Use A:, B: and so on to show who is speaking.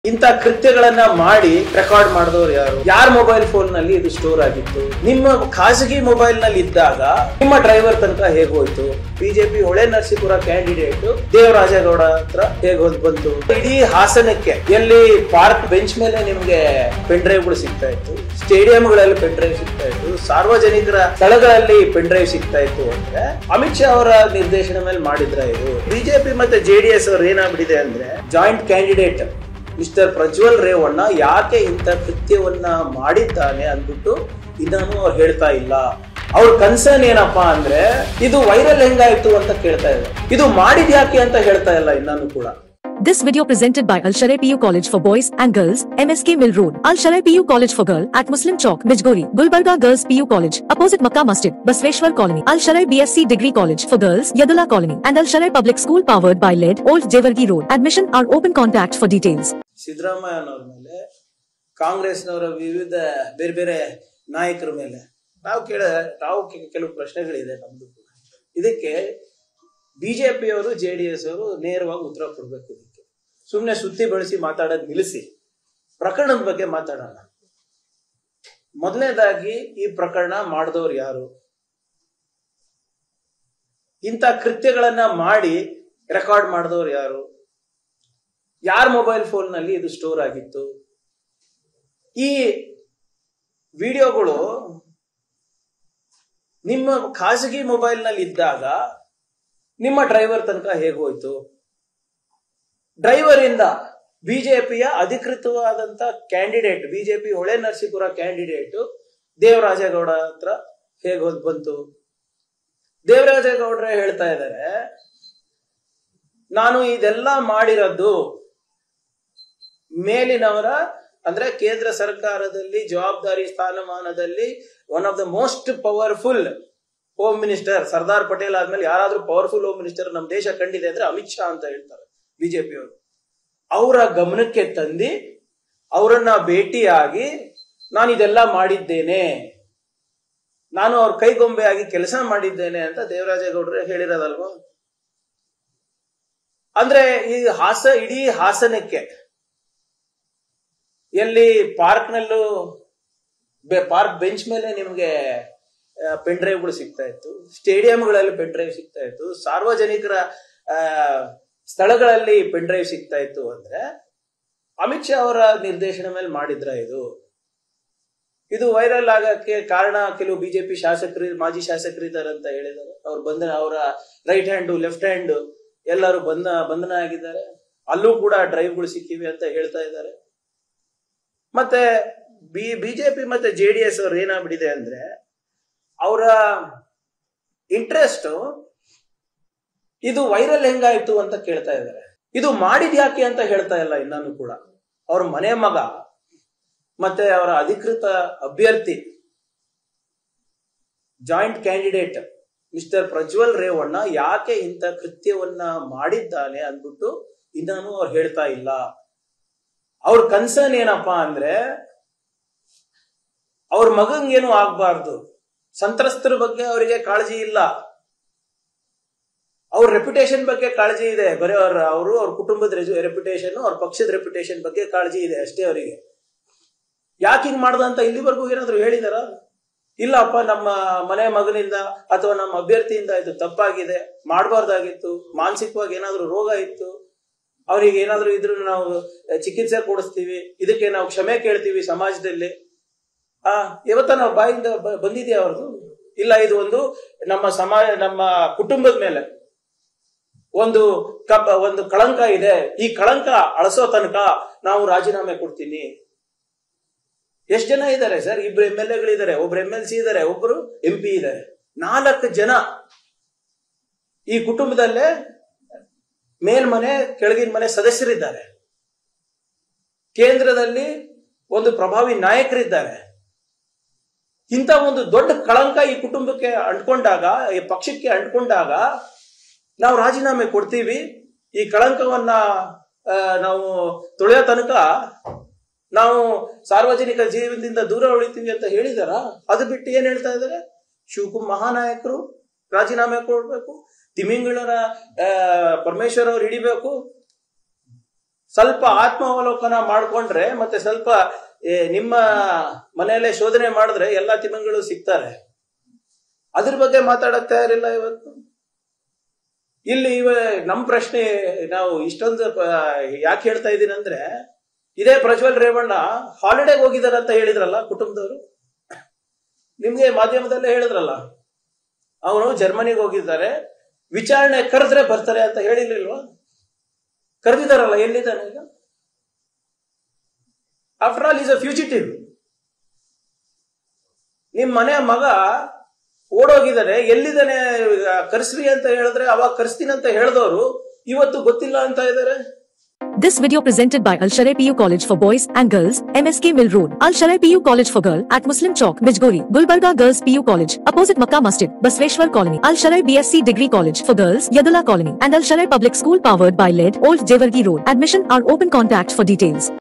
A: ಇಂಥ ಕೃತ್ಯಗಳನ್ನ ಮಾಡಿ ರೆಕಾರ್ಡ್ ಮಾಡಿದವರು ಯಾರು ಯಾರ ಮೊಬೈಲ್ ಫೋನ್ ನಲ್ಲಿ ಇದು ಸ್ಟೋರ್ ಆಗಿತ್ತು ನಿಮ್ಮ ಖಾಸಗಿ ಮೊಬೈಲ್ ನಲ್ಲಿ ಇದ್ದಾಗ ನಿಮ್ಮ ಡ್ರೈವರ್ ತನಕ ಹೇಗ್ ಹೋಯ್ತು ಬಿಜೆಪಿ ಹೊಳೆ ನರಸೀಪುರ ಕ್ಯಾಂಡಿಡೇಟ್ ದೇವರಾಜೇಗೌಡ ಹತ್ರ ಹೇಗ್ ಹೋದ್ ಬಂತು ಇಡೀ ಹಾಸನಕ್ಕೆ ಎಲ್ಲಿ ಪಾರ್ಕ್ ಬೆಂಚ್ ಮೇಲೆ ನಿಮ್ಗೆ ಪೆನ್ ಡ್ರೈವ್ಗಳು ಸಿಗ್ತಾ ಇತ್ತು ಸ್ಟೇಡಿಯಂಗಳಲ್ಲಿ ಪೆನ್ ಡ್ರೈವ್ ಸಿಗ್ತಾ ಇತ್ತು ಸಾರ್ವಜನಿಕರ ಸ್ಥಳಗಳಲ್ಲಿ ಪೆನ್ ಡ್ರೈವ್ ಸಿಗ್ತಾ ಇತ್ತು ಅಂದ್ರೆ ಅಮಿತ್ ಶಾ ಅವರ ನಿರ್ದೇಶನ ಮೇಲೆ ಮಾಡಿದ್ರ ಇದು ಬಿಜೆಪಿ ಮತ್ತೆ ಜೆಡಿಎಸ್ ಅವ್ರು ಏನಾಗ್ಬಿಟ್ಟಿದೆ ಅಂದ್ರೆ joint candidate mister Prajwal Revanna ಯಾಕೆ ಇಂಥ ಕೃತ್ಯವನ್ನ ಮಾಡಿದ್ದಾನೆ ಅಂದ್ಬಿಟ್ಟು ಇದನ್ನು ಅವ್ರು ಹೇಳ್ತಾ ಇಲ್ಲ ಅವ್ರ ಕನ್ಸರ್ನ್ ಏನಪ್ಪಾ ಅಂದ್ರೆ ಇದು ವೈರಲ್ ಹೆಂಗಾಯ್ತು ಅಂತ ಕೇಳ್ತಾ ಇದ್ದಾರೆ ಇದು ಮಾಡಿದ್ ಯಾಕೆ ಅಂತ ಹೇಳ್ತಾ ಇಲ್ಲ ಇನ್ನೂ ಕೂಡ
B: This video presented by Al Sharai PU College for Boys and Girls, MSK Mill Road, Al Sharai PU College for Girl at Muslim Chowk, Bijgori, Gulbarga Girls PU College, opposite Makkah Masjid, Basveshwar Colony, Al Sharai BSc Degree College for Girls, Yadula Colony, and Al Sharai Public School powered by LED, Old Jewargi Road. Admission are open contact for details.
A: ಸಿದ್ದರಾಮಯ್ಯನವ್ರ ಮೇಲೆ ಕಾಂಗ್ರೆಸ್ನವರ ವಿವಿಧ ಬೇರೆ ಬೇರೆ ನಾಯಕರ ಮೇಲೆ ನಾವು ಕೇಳ ನಾವು K- ಕೆಲವು ಪ್ರಶ್ನೆಗಳಿದೆ ನಮ್ದು ಕೂಡ ಇದಕ್ಕೆ ಬಿಜೆಪಿಯವರು ಜೆ ಡಿ ಎಸ್ ಅವರು ನೇರವಾಗಿ ಉತ್ತರ ಕೊಡ್ಬೇಕು ಇದಕ್ಕೆ ಸುಮ್ಮನೆ ಸುತ್ತಿ ಬಳಸಿ ಮಾತಾಡೋದು ನಿಲ್ಲಿಸಿ ಪ್ರಕರಣದ ಬಗ್ಗೆ ಮಾತಾಡೋಣ ಮೊದಲನೇದಾಗಿ ಈ ಪ್ರಕರಣ ಮಾಡಿದವ್ರು ಯಾರು ಇಂಥ ಕೃತ್ಯಗಳನ್ನ ಮಾಡಿ ರೆಕಾರ್ಡ್ ಮಾಡಿದವ್ರು ಯಾರು ಯಾರ ಮೊಬೈಲ್ ಫೋನ್ ನಲ್ಲಿ ಇದು ಸ್ಟೋರ್ ಆಗಿತ್ತು ಈ ವಿಡಿಯೋಗಳು ನಿಮ್ಮ ಖಾಸಗಿ ಮೊಬೈಲ್ ನಲ್ಲಿ ಇದ್ದಾಗ ನಿಮ್ಮ ಡ್ರೈವರ್ ತನಕ ಹೇಗ್ ಹೋಯ್ತು ಡ್ರೈವರ್ ಇಂದ ಬಿಜೆಪಿಯ ಅಧಿಕೃತವಾದಂತ ಕ್ಯಾಂಡಿಡೇಟ್ ಬಿಜೆಪಿ ಹೊಳೆ ನರಸೀಪುರ ಕ್ಯಾಂಡಿಡೇಟ್ ದೇವರಾಜೇಗೌಡ ಹತ್ರ ಹೇಗ್ ಹೋದ್ ಬಂತು ದೇವರಾಜೇಗೌಡ್ರೆ ಹೇಳ್ತಾ ಇದ್ದಾರೆ ನಾನು ಇದೆಲ್ಲ ಮಾಡಿರೋದು ಮೇಲಿನವರ ಅಂದ್ರೆ ಕೇಂದ್ರ ಸರ್ಕಾರದಲ್ಲಿ ಜವಾಬ್ದಾರಿ ಸ್ಥಾನಮಾನದಲ್ಲಿ one of the most powerful home minister Sardar Patel ಆದ್ಮೇಲೆ ಯಾರಾದ್ರೂ ಪವರ್ಫುಲ್ ಹೋಮ್ ಮಿನಿಸ್ಟರ್ ನಮ್ಮ ದೇಶ ಕಂಡಿದೆ ಅಂದ್ರೆ ಅಮಿತ್ ಶಾ ಅಂತ ಹೇಳ್ತಾರೆ ಬಿಜೆಪಿಯವರು ಅವರ ಗಮನಕ್ಕೆ ತಂದು ಅವರನ್ನ ಭೇಟಿಯಾಗಿ ನಾನು ಇದೆಲ್ಲ ಮಾಡಿದ್ದೇನೆ ನಾನು ಅವ್ರ ಕೈಗೊಂಬೆಯಾಗಿ ಕೆಲಸ ಮಾಡಿದ್ದೇನೆ ಅಂತ ದೇವರಾಜೇಗೌಡರು ಹೇಳಿರೋದಲ್ವಾ ಅಂದ್ರೆ ಈ ಹಾಸ ಇಡೀ ಹಾಸನಕ್ಕೆ ಎಲ್ಲಿ ಪಾರ್ಕ್ ನಲ್ಲೂ ಪಾರ್ಕ್ ಬೆಂಚ್ ಮೇಲೆ ನಿಮ್ಗೆ ಪೆನ್ ಡ್ರೈವ್ಗಳು ಸಿಗ್ತಾ ಇತ್ತು ಸ್ಟೇಡಿಯಂಗಳಲ್ಲಿ ಪೆನ್ ಡ್ರೈವ್ ಸಿಗ್ತಾ ಇತ್ತು ಸಾರ್ವಜನಿಕರ ಆ, ಸ್ಥಳಗಳಲ್ಲಿ ಪೆನ್ ಡ್ರೈವ್ ಸಿಗ್ತಾ ಇತ್ತು ಅಂದ್ರೆ ಅಮಿತ್ ಶಾ ಅವರ ನಿರ್ದೇಶನ ಮೇಲೆ ಮಾಡಿದ್ರ ಇದು ಇದು ವೈರಲ್ ಆಗಕ್ಕೆ ಕಾರಣ ಕೆಲವು ಬಿಜೆಪಿ ಶಾಸಕರು ಮಾಜಿ ಶಾಸಕರು ಇದ್ದಾರೆ ಅಂತ ಹೇಳಿದ್ದಾರೆ ಅವ್ರು ಬಂಧನ ಅವರ ರೈಟ್ ಹ್ಯಾಂಡ್ ಲೆಫ್ಟ್ ಹ್ಯಾಂಡ್ ಎಲ್ಲರೂ ಬಂಧ ಬಂಧನ ಆಗಿದ್ದಾರೆ ಅಲ್ಲೂ ಕೂಡ ಡ್ರೈವ್ಗಳು ಸಿಕ್ಕಿವೆ ಅಂತ ಹೇಳ್ತಾ ಇದ್ದಾರೆ ಮತ್ತೆ ಬಿ ಬಿಜೆಪಿ ಮತ್ತೆ ಜೆ ಡಿ ಎಸ್ ಅವ್ರು ಏನಾಗ್ಬಿಟ್ಟಿದೆ ಅಂದ್ರೆ ಅವರ ಇಂಟ್ರೆಸ್ಟ್ ಇದು ವೈರಲ್ ಹೆಂಗಾಯ್ತು ಅಂತ ಕೇಳ್ತಾ ಇದ್ದಾರೆ ಇದು ಮಾಡಿದ್ ಯಾಕೆ ಅಂತ ಹೇಳ್ತಾ ಇಲ್ಲ ಇನ್ನೂ ಕೂಡ ಅವ್ರ ಮನೆ ಮಗ ಮತ್ತೆ ಅವರ ಅಧಿಕೃತ ಅಭ್ಯರ್ಥಿ joint candidate mister Prajwal Revanna ಯಾಕೆ ಇಂಥ ಕೃತ್ಯವನ್ನ ಮಾಡಿದ್ದಾನೆ ಅಂದ್ಬಿಟ್ಟು ಇನ್ನೂ ಅವ್ರು ಹೇಳ್ತಾ ಇಲ್ಲ ಅವ್ರ ಕನ್ಸರ್ನ್ ಏನಪ್ಪಾ ಅಂದ್ರೆ ಅವ್ರ ಮಗಂಗೇನು ಆಗ್ಬಾರ್ದು ಸಂತ್ರಸ್ತರ ಬಗ್ಗೆ ಅವರಿಗೆ ಕಾಳಜಿ ಇಲ್ಲ ಅವ್ರ ರೆಪ್ಯುಟೇಷನ್ ಬಗ್ಗೆ ಕಾಳಜಿ ಇದೆ ಬರೀ ಅವ್ರ ಅವರು ಅವ್ರ ಕುಟುಂಬದ ರೆಪ್ಯುಟೇಷನ್ ಅವ್ರ ಪಕ್ಷದ ರೆಪ್ಯುಟೇಷನ್ ಬಗ್ಗೆ ಕಾಳಜಿ ಇದೆ ಅಷ್ಟೇ ಅವರಿಗೆ ಯಾಕೆ ಹಿಂಗ್ ಮಾಡ್ದ ಅಂತ ಇಲ್ಲಿವರೆಗೂ ಏನಾದ್ರು ಹೇಳಿದಾರ ಇಲ್ಲಪ್ಪ ನಮ್ಮ ಮನೆ ಮಗನಿಂದ ಅಥವಾ ನಮ್ಮ ಅಭ್ಯರ್ಥಿಯಿಂದ ಇದು ತಪ್ಪಾಗಿದೆ ಮಾಡಬಾರ್ದಾಗಿತ್ತು ಮಾನಸಿಕವಾಗಿ ಏನಾದ್ರೂ ರೋಗ ಇತ್ತು ಅವರಿಗೆ ಏನಾದ್ರೂ ಇದ್ರು ನಾವು ಚಿಕಿತ್ಸೆ ಕೊಡಿಸ್ತೀವಿ ಇದಕ್ಕೆ ನಾವು ಕ್ಷಮೆ ಕೇಳ್ತೀವಿ ಸಮಾಜದಲ್ಲಿ ಆ ಇವತ್ತ ನಾವು ಬಾಯಿಂದ ಬ- ಬಂದಿದ್ಯಾ ಅವ್ರದ್ದು ಇಲ್ಲ ಇದು ಒಂದು ನಮ್ಮ ಸಮಾಜ ನಮ್ಮ ಕುಟುಂಬದ ಮೇಲೆ ಒಂದು ಕಬ್ಬ ಒಂದು ಕಳಂಕ ಇದೆ ಈ ಕಳಂಕ ಅಳಸೋ ತನಕ ನಾವು ರಾಜೀನಾಮೆ ಕೊಡ್ತೀನಿ ಎಷ್ಟು ಜನ ಇದ್ದಾರೆ ಸರ್ ಇಬ್ರು ಎಂ ಎಲ್ ಎಗಳಿದ್ದಾರೆ ಒಬ್ರು ಎಂ ಎಲ್ ಸಿ ಇದ್ದಾರೆ ಒಬ್ರು ಎಂ ಪಿ ಇದ್ದಾರೆ ನಾಲ್ಕು ಜನ ಈ ಕುಟುಂಬದಲ್ಲೇ ಮೇಲ್ಮನೆ ಕೆಳಗಿನ ಮನೆ ಸದಸ್ಯರಿದ್ದಾರೆ ಕೇಂದ್ರದಲ್ಲಿ ಒಂದು ಪ್ರಭಾವಿ ನಾಯಕರಿದ್ದಾರೆ ಇಂಥ ಒಂದು ದೊಡ್ಡ ಕಳಂಕ ಈ ಕುಟುಂಬಕ್ಕೆ ಅಂಟ್ಕೊಂಡಾಗ ಈ ಪಕ್ಷಕ್ಕೆ ಅಂಟ್ಕೊಂಡಾಗ ನಾವು ರಾಜೀನಾಮೆ ಕೊಡ್ತೀವಿ ಈ ಕಳಂಕವನ್ನ ಆ, ನಾವು ತೊಳೆಯೋ ತನಕ ನಾವು ಸಾರ್ವಜನಿಕ ಜೀವನದಿಂದ ದೂರ ಉಳಿತೀವಿ ಅಂತ ಹೇಳಿದಾರ ಅದು ಬಿಟ್ಟು ಏನ್ ಹೇಳ್ತಾ ಇದಾರೆ ಶಿವಕುಮಾರ್ ಮಹಾನಾಯಕರು ರಾಜೀನಾಮೆ ಕೊಡ್ಬೇಕು ತಿಮಿಂಗಳರ ಆ, ಪರಮೇಶ್ವರ್ ಅವ್ರು ಹಿಡಿಬೇಕು ಸ್ವಲ್ಪ ಆತ್ಮಾವಲೋಕನ ಮಾಡ್ಕೊಂಡ್ರೆ ಮತ್ತೆ ಸ್ವಲ್ಪ ಏ, ನಿಮ್ಮ ಮನೆಯಲ್ಲೇ ಶೋಧನೆ ಮಾಡಿದ್ರೆ ಎಲ್ಲಾ ತಿಮಿಂಗಳು ಸಿಗ್ತಾರೆ ಅದ್ರ ಬಗ್ಗೆ ಮಾತಾಡಕ್ ತಯಾರಿಲ್ಲ ಇವತ್ತು ಇಲ್ಲಿ ಇವ ನಮ್ ಪ್ರಶ್ನೆ ನಾವು ಇಷ್ಟೊಂದು ಪ- ಯಾಕೆ ಹೇಳ್ತಾ ಇದ್ದೀನಿ ಅಂದ್ರೆ ಇದೇ ಪ್ರಜ್ವಲ್ ರೇವಣ್ಣ ಹಾಲಿಡೇಗೆ ಹೋಗಿದ್ದಾರೆ ಅಂತ ಹೇಳಿದ್ರಲ್ಲ ಕುಟುಂಬದವರು ನಿಮ್ಗೆ ಮಾಧ್ಯಮದಲ್ಲೇ ಹೇಳಿದ್ರಲ್ಲ ಅವನು ಜರ್ಮನಿಗೆ ಹೋಗಿದ್ದಾರೆ ವಿಚಾರಣೆ ಕರೆದ್ರೆ ಬರ್ತಾರೆ ಅಂತ ಹೇಳಿರ್ಲಿಲ್ವಾ ಕರೆದಿದ್ದಾರಲ್ಲ ಎಲ್ಲಿದ್ದಾನೆ ಈಗ after all is a fugitive ನಿಮ್ ಮನೆಯ ಮಗ ಓಡೋಗಿದ್ದಾನೆ ಎಲ್ಲಿದ್ದಾನೆ ಕರ್ಸ್ರಿ ಅಂತ ಹೇಳಿದ್ರೆ ಅವಾಗ ಕರ್ಸ್ತೀನಿ ಅಂತ ಹೇಳಿದವರು ಇವತ್ತು ಗೊತ್ತಿಲ್ಲ ಅಂತ ಇದ್ದಾರೆ
B: This video presented by Al Sharai PU College for Boys and Girls, MSK Mill Road, Al Sharai PU College for Girl at Muslim Chowk, Bijgori, Gulbarga Girls PU College, opposite Makkah Masjid, Basveshwar Colony, Al Sharai BSc Degree College for Girls, Yadula Colony, and Al Sharai Public School powered by LED, Old Jewargi Road. Admission are open contact for details.